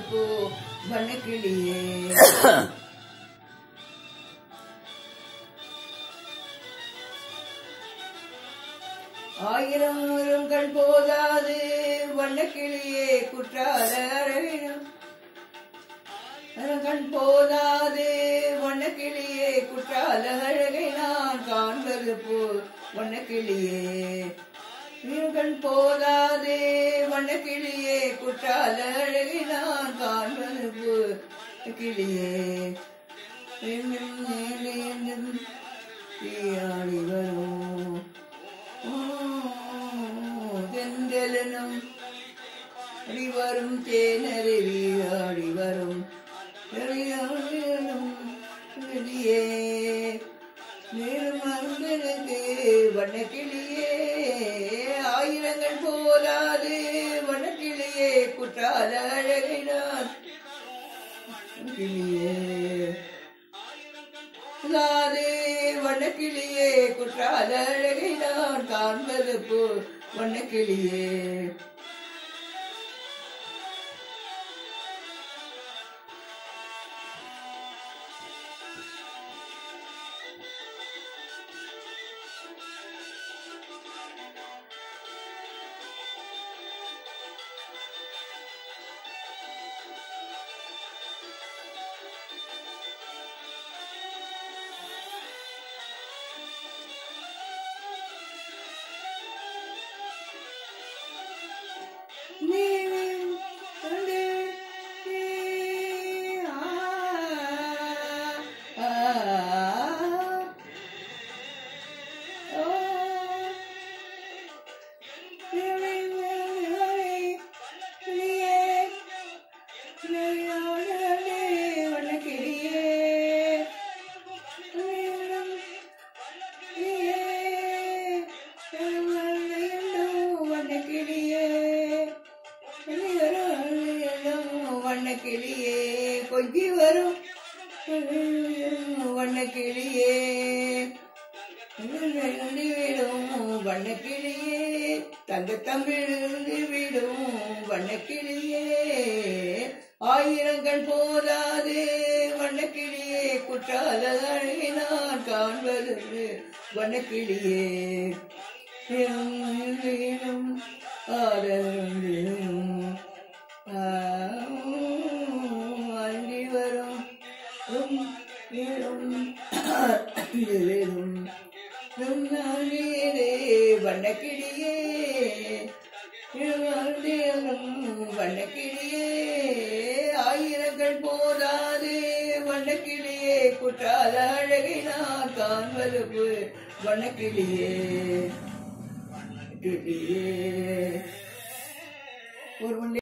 போ வண்ணக்கிளியே ஆயிரம் நூறும் கண் போதாது வண்ணக்கிளியே குற்றால அழகினம் கண் போதாது வண்ணக்கிளியே குற்றால அழகை நான் காண்பது போ வண்ணக்கிளியே கண் போதாது வண்ணக்கிளியே குற்றால அழகை நான் காண்பது போ கிளியே ஆடி வரும் தென்றலனும் அடி வரும் தேனருவி ஆடி வரும் வெளியாடும் வெளியே நேரும் அன்பனுக்கு வண்ணக்கிளியே ஆயிரங்கள் போதாது வண்ணக்கிளியே குற்றால அழகினான் கிளியே நாதே வண்ணக்கிளியே குற்றால அழகை நான் காண்பது போ வண்ணக்கிளியே வண்ணக்கிளியே கொஞ்சி வரும் வண்ணக்கிளியே விடும் வண்ணக்கிளியே தங்க தமிழ் விடும் வண்ணக்கிளியே ஆயிரங்கள் போதாது வண்ணக்கிளியே குற்றால அழகினான் காண்பது வண்ணக்கிளியே வேணும் ஆடலும் அண்டி வரும் வேணும் வேணும் வண்ணக்கிளியே வண்ணக்கிளியே ஆயிரங்கள் போதாது வண்ணக்கிளியே குற்றால அழகினார் காண்பது வண்ணக்கிளியே கிளியே ஒரு